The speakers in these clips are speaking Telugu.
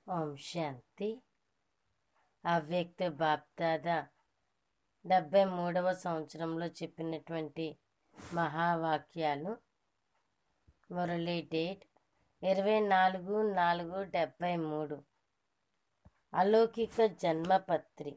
ఓం శాంతి అవ్యక్త బాప్దాదా డెబ్బై మూడవ సంవత్సరంలో చెప్పినటువంటి మహావాక్యాలు మురళీ డేట్ ఇరవై నాలుగు నాలుగు డెబ్బై మూడు అలౌకిక జన్మపత్రి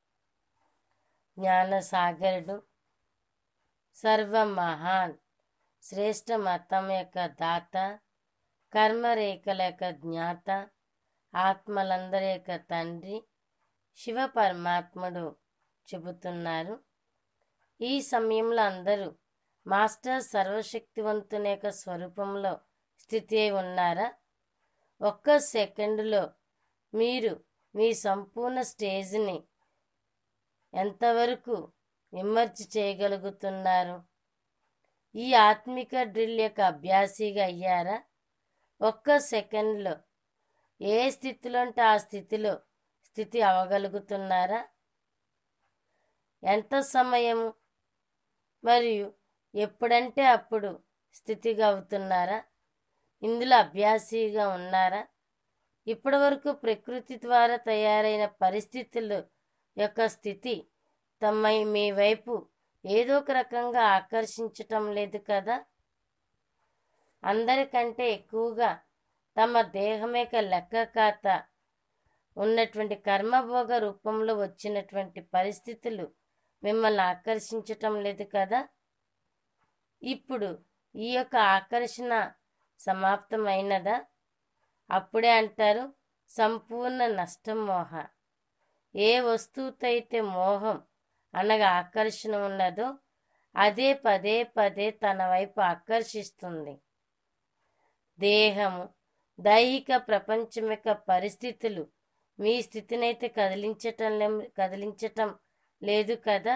జ్ఞానసాగరుడు సర్వ మహాన్ శ్రేష్ఠ మతం యొక్క దాత కర్మరేఖల యొక్క జ్ఞాత ఆత్మలందరి యొక్క తండ్రి శివ పరమాత్ముడు చెబుతున్నారు ఈ సమయంలో అందరూ మాస్టర్ సర్వశక్తివంతుని యొక్క స్వరూపంలో స్థితి అయి ఉన్నారా ఒక్క సెకండులో మీరు మీ సంపూర్ణ స్టేజ్ని ఎంతవరకు ఇమ్మర్చి చేయగలుగుతున్నారు ఈ ఆత్మిక డ్రిల్ యొక్క అభ్యాసిగా అయ్యారా ఒక్క సెకండ్లో ఏ స్థితిలో ఉంటే ఆ స్థితిలో స్థితి అవ్వగలుగుతున్నారా ఎంత సమయము మరియు ఎప్పుడంటే అప్పుడు స్థితిగా అవుతున్నారా ఇందులో అభ్యాసిగా ఉన్నారా ఇప్పటి వరకు ప్రకృతి ద్వారా తయారైన పరిస్థితుల యొక్క స్థితి తమ మీ వైపు ఏదో ఒక రకంగా ఆకర్షించటం లేదు కదా అందరికంటే ఎక్కువగా తమ దేహం యొక్క లెక్క ఖాత ఉన్నటువంటి కర్మభోగ రూపంలో వచ్చినటువంటి పరిస్థితులు మిమ్మల్ని ఆకర్షించటం లేదు కదా ఇప్పుడు ఈ యొక్క ఆకర్షణ సమాప్తమైనదా అప్పుడే అంటారు సంపూర్ణ నష్టం మోహ ఏ వస్తువుతో అయితే మోహం అనగా ఆకర్షణ ఉన్నదో అదే పదే పదే తన వైపు ఆకర్షిస్తుంది దేహము దైహిక ప్రపంచం యొక్క పరిస్థితులు మీ స్థితినైతే కదిలించటం కదిలించటం లేదు కదా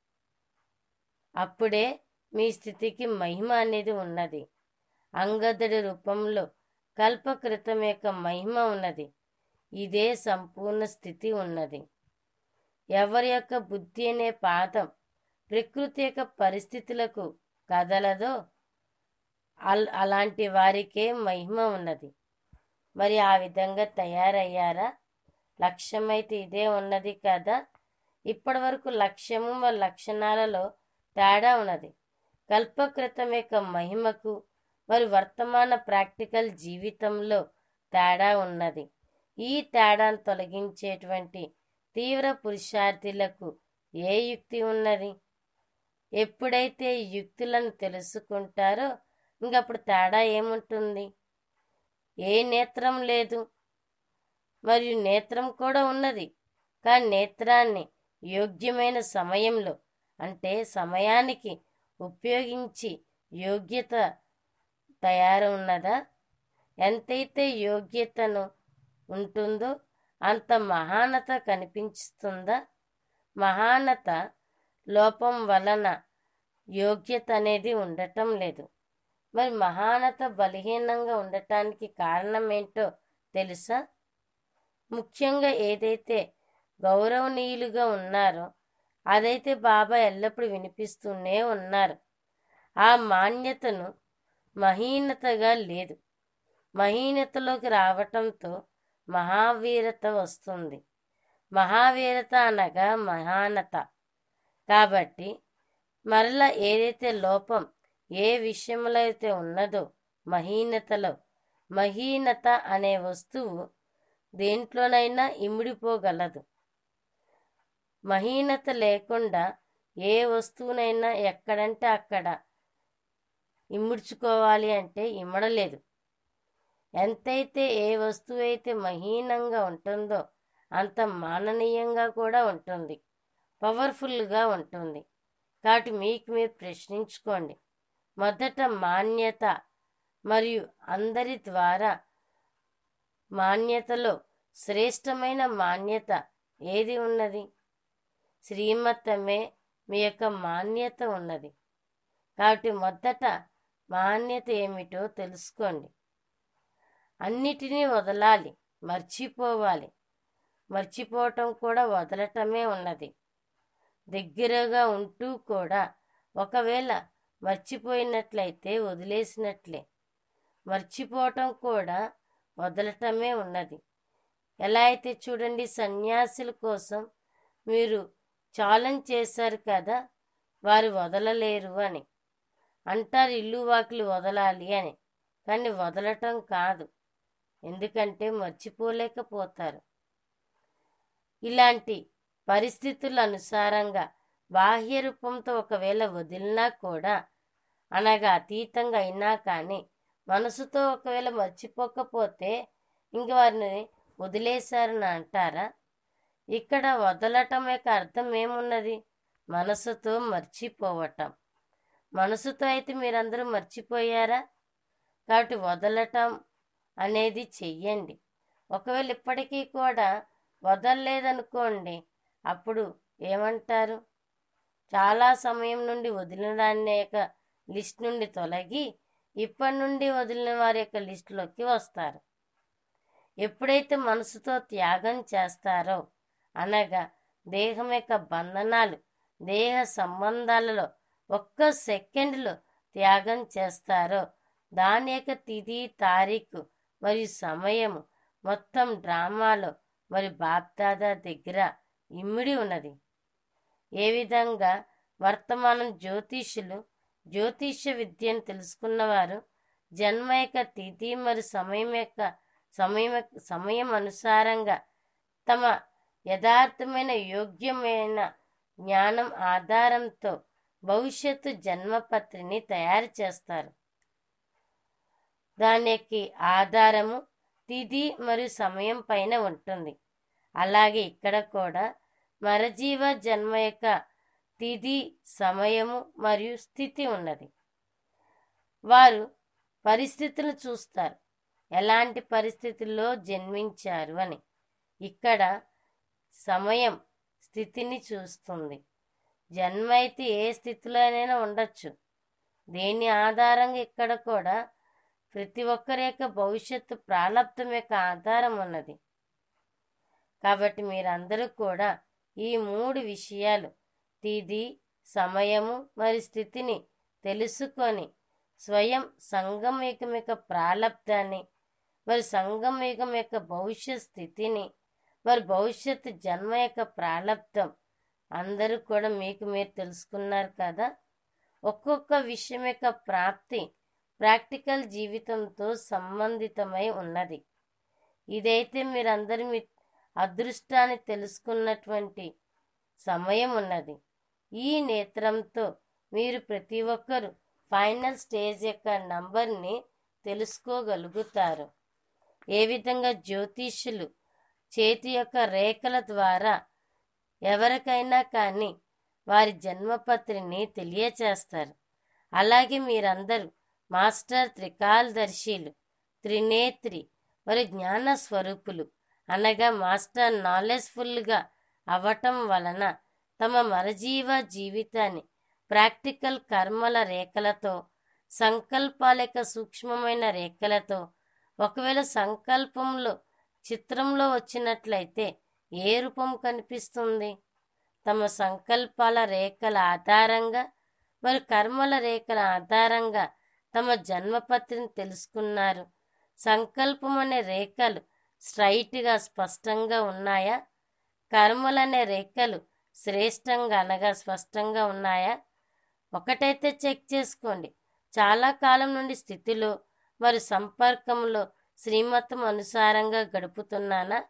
అప్పుడే మీ స్థితికి మహిమ అనేది ఉన్నది అంగదుడి రూపంలో కల్పకృతం యొక్క మహిమ ఉన్నది ఇదే సంపూర్ణ స్థితి ఉన్నది ఎవరి యొక్క బుద్ధి అనే పాదం ప్రకృతి యొక్క పరిస్థితులకు కదలదో అల్ అలాంటి వారికే మహిమ ఉన్నది మరి ఆ విధంగా తయారయ్యారా లక్ష్యమైతే ఇదే ఉన్నది కదా ఇప్పటి వరకు లక్ష్యము మరి లక్షణాలలో తేడా ఉన్నది కల్పకృతం యొక్క మహిమకు మరి వర్తమాన ప్రాక్టికల్ జీవితంలో తేడా ఉన్నది ఈ తేడాను తొలగించేటువంటి తీవ్ర పురుషార్థులకు ఏ యుక్తి ఉన్నది ఎప్పుడైతే ఈ యుక్తులను తెలుసుకుంటారో ఇంకప్పుడు తేడా ఏముంటుంది ఏ నేత్రం లేదు మరియు నేత్రం కూడా ఉన్నది కానీ నేత్రాన్ని యోగ్యమైన సమయంలో అంటే సమయానికి ఉపయోగించి యోగ్యత తయారు ఉన్నదా ఎంతైతే యోగ్యతను ఉంటుందో అంత మహానత కనిపిస్తుందా మహానత లోపం వలన యోగ్యత అనేది ఉండటం లేదు మరి మహానత బలహీనంగా ఉండటానికి కారణం ఏంటో తెలుసా ముఖ్యంగా ఏదైతే గౌరవనీయులుగా ఉన్నారో అదైతే బాబా ఎల్లప్పుడూ వినిపిస్తూనే ఉన్నారు ఆ మాన్యతను మహీనతగా లేదు మహీనతలోకి రావటంతో మహావీరత వస్తుంది మహావీరత అనగా మహానత కాబట్టి మరలా ఏదైతే లోపం ఏ విషయంలో అయితే ఉన్నదో మహీనతలో మహీనత అనే వస్తువు దేంట్లోనైనా ఇమిడిపోగలదు మహీనత లేకుండా ఏ వస్తువునైనా ఎక్కడంటే అక్కడ ఇముడ్చుకోవాలి అంటే ఇమ్మడలేదు ఎంతైతే ఏ వస్తువు అయితే మహీనంగా ఉంటుందో అంత మాననీయంగా కూడా ఉంటుంది పవర్ఫుల్గా ఉంటుంది కాబట్టి మీకు మీరు ప్రశ్నించుకోండి మొదట మాన్యత మరియు అందరి ద్వారా మాన్యతలో శ్రేష్టమైన మాన్యత ఏది ఉన్నది శ్రీమతమే మీ యొక్క మాన్యత ఉన్నది కాబట్టి మొదట మాన్యత ఏమిటో తెలుసుకోండి అన్నిటినీ వదలాలి మర్చిపోవాలి మర్చిపోవటం కూడా వదలటమే ఉన్నది దగ్గరగా ఉంటూ కూడా ఒకవేళ మర్చిపోయినట్లయితే వదిలేసినట్లే మర్చిపోవటం కూడా వదలటమే ఉన్నది ఎలా అయితే చూడండి సన్యాసుల కోసం మీరు ఛాలెంజ్ చేశారు కదా వారు వదలలేరు అని అంటారు ఇల్లు వాకిలి వదలాలి అని కానీ వదలటం కాదు ఎందుకంటే మర్చిపోలేకపోతారు ఇలాంటి పరిస్థితుల అనుసారంగా బాహ్య రూపంతో ఒకవేళ వదిలినా కూడా అనగా అతీతంగా అయినా కానీ మనసుతో ఒకవేళ మర్చిపోకపోతే ఇంక వారిని వదిలేశారని అంటారా ఇక్కడ వదలటం యొక్క అర్థం ఏమున్నది మనసుతో మర్చిపోవటం మనసుతో అయితే మీరందరూ మర్చిపోయారా కాబట్టి వదలటం అనేది చెయ్యండి ఒకవేళ ఇప్పటికీ కూడా వదలలేదనుకోండి అప్పుడు ఏమంటారు చాలా సమయం నుండి వదిలిన దాని యొక్క లిస్ట్ నుండి తొలగి ఇప్పటి నుండి వదిలిన వారి యొక్క లిస్టులోకి వస్తారు ఎప్పుడైతే మనసుతో త్యాగం చేస్తారో అనగా దేహం యొక్క బంధనాలు దేహ సంబంధాలలో ఒక్క సెకండ్లో త్యాగం చేస్తారో దాని యొక్క తిథి తారీఖు మరియు సమయము మొత్తం డ్రామాలో మరి బాప్దాదా దగ్గర ఇమిడి ఉన్నది ఏ విధంగా వర్తమానం జ్యోతిష్యులు జ్యోతిష్య విద్యను తెలుసుకున్నవారు జన్మ యొక్క తిథి మరియు సమయం యొక్క సమయం సమయం అనుసారంగా తమ యథార్థమైన యోగ్యమైన జ్ఞానం ఆధారంతో భవిష్యత్తు జన్మపత్రిని తయారు చేస్తారు దానికి ఆధారము తిథి మరియు సమయం పైన ఉంటుంది అలాగే ఇక్కడ కూడా మరజీవ జన్మ యొక్క తిథి సమయము మరియు స్థితి ఉన్నది వారు పరిస్థితులు చూస్తారు ఎలాంటి పరిస్థితుల్లో జన్మించారు అని ఇక్కడ సమయం స్థితిని చూస్తుంది జన్మ అయితే ఏ స్థితిలోనైనా ఉండొచ్చు దేని ఆధారంగా ఇక్కడ కూడా ప్రతి ఒక్కరి యొక్క భవిష్యత్తు ప్రాలబ్ధం యొక్క ఆధారం ఉన్నది కాబట్టి మీరందరూ కూడా ఈ మూడు విషయాలు తిథి సమయము మరి స్థితిని తెలుసుకొని స్వయం సంగమయుగం యొక్క ప్రాలబ్ధాన్ని మరి సంగమయుగం యొక్క భవిష్యత్ స్థితిని మరి భవిష్యత్తు జన్మ యొక్క ప్రాలబ్ధం అందరూ కూడా మీకు మీరు తెలుసుకున్నారు కదా ఒక్కొక్క విషయం యొక్క ప్రాప్తి ప్రాక్టికల్ జీవితంతో సంబంధితమై ఉన్నది ఇదైతే మీరందరూ మీ అదృష్టాన్ని తెలుసుకున్నటువంటి సమయం ఉన్నది ఈ నేత్రంతో మీరు ప్రతి ఒక్కరు ఫైనల్ స్టేజ్ యొక్క నంబర్ని తెలుసుకోగలుగుతారు ఏ విధంగా జ్యోతిష్యులు చేతి యొక్క రేఖల ద్వారా ఎవరికైనా కానీ వారి జన్మపత్రిని తెలియచేస్తారు అలాగే మీరందరూ మాస్టర్ త్రికాలదర్శిలు త్రినేత్రి మరి జ్ఞాన స్వరూపులు అనగా మాస్టర్ నాలెడ్జ్ఫుల్గా అవ్వటం వలన తమ మరజీవ జీవితాన్ని ప్రాక్టికల్ కర్మల రేఖలతో సంకల్పాల యొక్క సూక్ష్మమైన రేఖలతో ఒకవేళ సంకల్పంలో చిత్రంలో వచ్చినట్లయితే ఏ రూపం కనిపిస్తుంది తమ సంకల్పాల రేఖల ఆధారంగా మరి కర్మల రేఖల ఆధారంగా తమ జన్మపత్రిని తెలుసుకున్నారు సంకల్పం అనే రేఖలు స్ట్రైట్గా స్పష్టంగా ఉన్నాయా కర్మలనే రేఖలు శ్రేష్టంగా అనగా స్పష్టంగా ఉన్నాయా ఒకటైతే చెక్ చేసుకోండి చాలా కాలం నుండి స్థితిలో మరి సంపర్కంలో శ్రీమతం అనుసారంగా గడుపుతున్నానా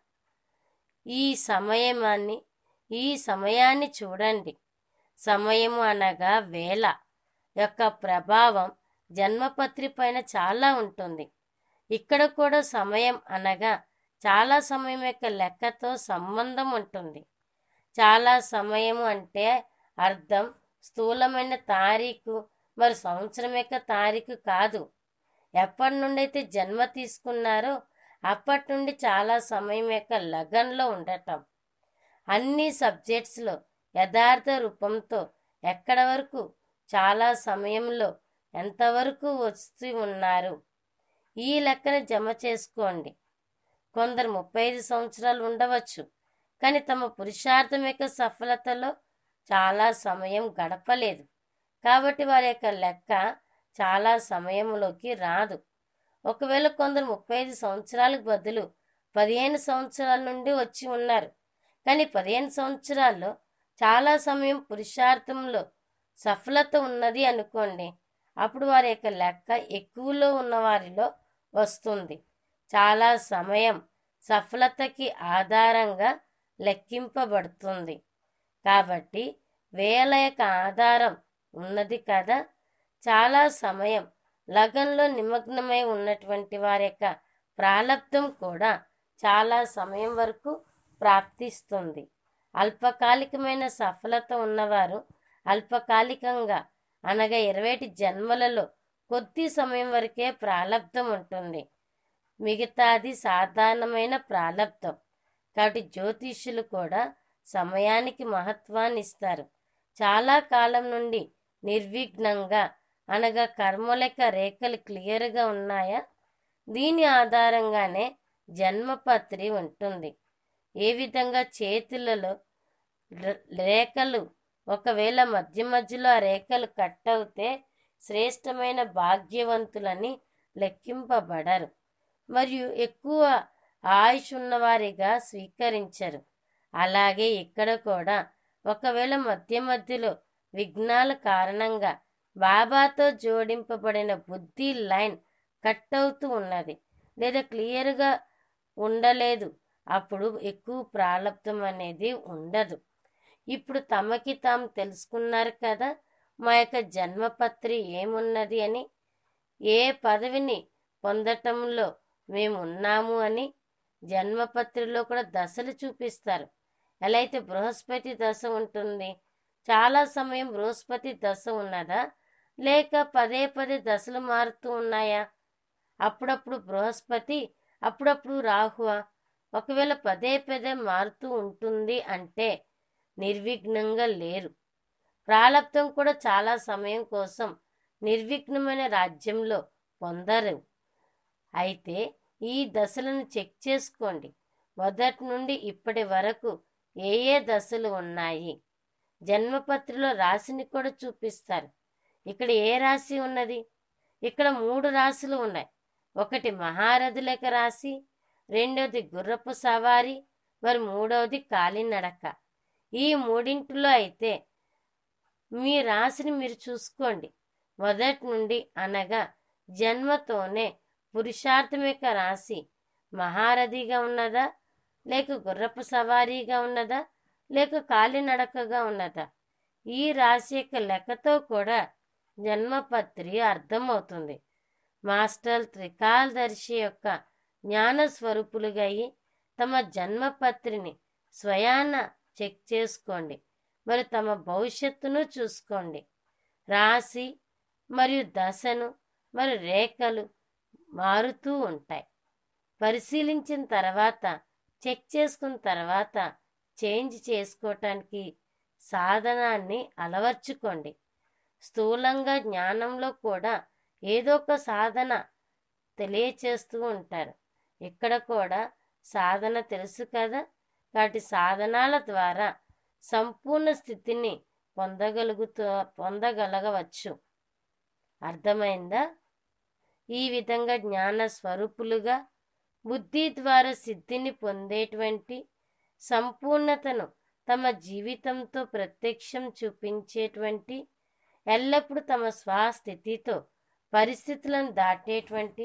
ఈ సమయమాన్ని ఈ సమయాన్ని చూడండి సమయము అనగా వేళ యొక్క ప్రభావం జన్మపత్రి పైన చాలా ఉంటుంది ఇక్కడ కూడా సమయం అనగా చాలా సమయం యొక్క లెక్కతో సంబంధం ఉంటుంది చాలా సమయము అంటే అర్థం స్థూలమైన తారీఖు మరి సంవత్సరం యొక్క తారీఖు కాదు ఎప్పటి నుండి అయితే జన్మ తీసుకున్నారో అప్పటి నుండి చాలా సమయం యొక్క లగన్లో ఉండటం అన్ని సబ్జెక్ట్స్లో యథార్థ రూపంతో ఎక్కడ వరకు చాలా సమయంలో ఎంతవరకు వస్తూ ఉన్నారు ఈ లెక్కన జమ చేసుకోండి కొందరు ముప్పై ఐదు సంవత్సరాలు ఉండవచ్చు కానీ తమ పురుషార్థం యొక్క సఫలతలో చాలా సమయం గడపలేదు కాబట్టి వారి యొక్క లెక్క చాలా సమయంలోకి రాదు ఒకవేళ కొందరు ముప్పై ఐదు సంవత్సరాలకు బదులు పదిహేను సంవత్సరాల నుండి వచ్చి ఉన్నారు కానీ పదిహేను సంవత్సరాల్లో చాలా సమయం పురుషార్థంలో సఫలత ఉన్నది అనుకోండి అప్పుడు వారి యొక్క లెక్క ఎక్కువలో ఉన్న వారిలో వస్తుంది చాలా సమయం సఫలతకి ఆధారంగా లెక్కింపబడుతుంది కాబట్టి వేల యొక్క ఆధారం ఉన్నది కదా చాలా సమయం లగన్లో నిమగ్నమై ఉన్నటువంటి వారి యొక్క ప్రాలబ్ధం కూడా చాలా సమయం వరకు ప్రాప్తిస్తుంది అల్పకాలికమైన సఫలత ఉన్నవారు అల్పకాలికంగా అనగా ఇరవైటి జన్మలలో కొద్ది సమయం వరకే ప్రాలబ్ధం ఉంటుంది మిగతాది సాధారణమైన ప్రాలబ్ధం కాబట్టి జ్యోతిష్యులు కూడా సమయానికి మహత్వాన్ని ఇస్తారు చాలా కాలం నుండి నిర్విఘ్నంగా అనగా కర్మలక రేఖలు క్లియర్గా ఉన్నాయా దీని ఆధారంగానే జన్మపత్రి ఉంటుంది ఏ విధంగా చేతులలో ర- రేఖలు ఒకవేళ మధ్య మధ్యలో ఆ రేఖలు కట్ అవుతే శ్రేష్టమైన భాగ్యవంతులని లెక్కింపబడరు మరియు ఎక్కువ ఆయుష్ ఉన్నవారిగా స్వీకరించరు అలాగే ఇక్కడ కూడా ఒకవేళ మధ్య మధ్యలో విఘ్నాల కారణంగా బాబాతో జోడింపబడిన బుద్ధి లైన్ కట్ అవుతూ ఉన్నది లేదా క్లియర్గా ఉండలేదు అప్పుడు ఎక్కువ ప్రాలబ్ధం అనేది ఉండదు ఇప్పుడు తమకి తాము తెలుసుకున్నారు కదా మా యొక్క జన్మపత్రి ఏమున్నది అని ఏ పదవిని పొందటంలో మేము ఉన్నాము అని జన్మపత్రిలో కూడా దశలు చూపిస్తారు ఎలా అయితే బృహస్పతి దశ ఉంటుంది చాలా సమయం బృహస్పతి దశ ఉన్నదా లేక పదే పదే దశలు మారుతూ ఉన్నాయా అప్పుడప్పుడు బృహస్పతి అప్పుడప్పుడు రాహువా ఒకవేళ పదే పదే మారుతూ ఉంటుంది అంటే నిర్విఘ్నంగా లేరు ప్రాలబ్ధం కూడా చాలా సమయం కోసం నిర్విఘ్నమైన రాజ్యంలో పొందరు అయితే ఈ దశలను చెక్ చేసుకోండి మొదటి నుండి ఇప్పటి వరకు ఏ ఏ దశలు ఉన్నాయి జన్మపత్రిలో రాశిని కూడా చూపిస్తారు ఇక్కడ ఏ రాశి ఉన్నది ఇక్కడ మూడు రాశులు ఉన్నాయి ఒకటి మహారథులక రాశి రెండవది గుర్రపు సవారి మరి మూడవది కాలినడక ఈ మూడింటిలో అయితే మీ రాశిని మీరు చూసుకోండి మొదటి నుండి అనగా జన్మతోనే పురుషార్థం యొక్క రాశి మహారథిగా ఉన్నదా లేక గుర్రపు సవారీగా ఉన్నదా లేక కాలినడకగా ఉన్నదా ఈ రాశి యొక్క లెక్కతో కూడా జన్మపత్రి అర్థమవుతుంది మాస్టర్ త్రికాలదర్శి యొక్క జ్ఞాన స్వరూపులుగా అయి తమ జన్మపత్రిని స్వయాన చెక్ చేసుకోండి మరి తమ భవిష్యత్తును చూసుకోండి రాశి మరియు దశను మరి రేఖలు మారుతూ ఉంటాయి పరిశీలించిన తర్వాత చెక్ చేసుకున్న తర్వాత చేంజ్ చేసుకోవటానికి సాధనాన్ని అలవర్చుకోండి స్థూలంగా జ్ఞానంలో కూడా ఏదో ఒక సాధన తెలియచేస్తూ ఉంటారు ఇక్కడ కూడా సాధన తెలుసు కదా వాటి సాధనాల ద్వారా సంపూర్ణ స్థితిని పొందగలుగుతూ పొందగలగవచ్చు అర్థమైందా ఈ విధంగా జ్ఞాన స్వరూపులుగా బుద్ధి ద్వారా సిద్ధిని పొందేటువంటి సంపూర్ణతను తమ జీవితంతో ప్రత్యక్షం చూపించేటువంటి ఎల్లప్పుడూ తమ స్వస్థితితో పరిస్థితులను దాటేటువంటి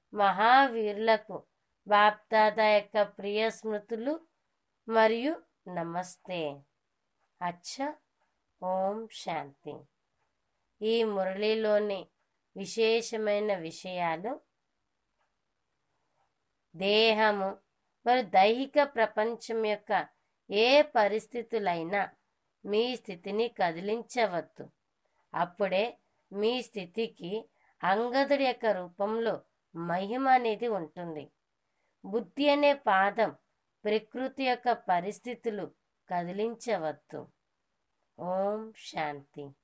మహావీరులకు బాప్దాదా యొక్క ప్రియ స్మృతులు మరియు నమస్తే అచ్చ ఓం శాంతి ఈ మురళిలోని విశేషమైన విషయాలు దేహము మరి దైహిక ప్రపంచం యొక్క ఏ పరిస్థితులైనా మీ స్థితిని కదిలించవద్దు అప్పుడే మీ స్థితికి అంగదుడి యొక్క రూపంలో మహిమ అనేది ఉంటుంది బుద్ధి అనే పాదం ప్రకృతి యొక్క పరిస్థితులు కదిలించవద్దు ఓం శాంతి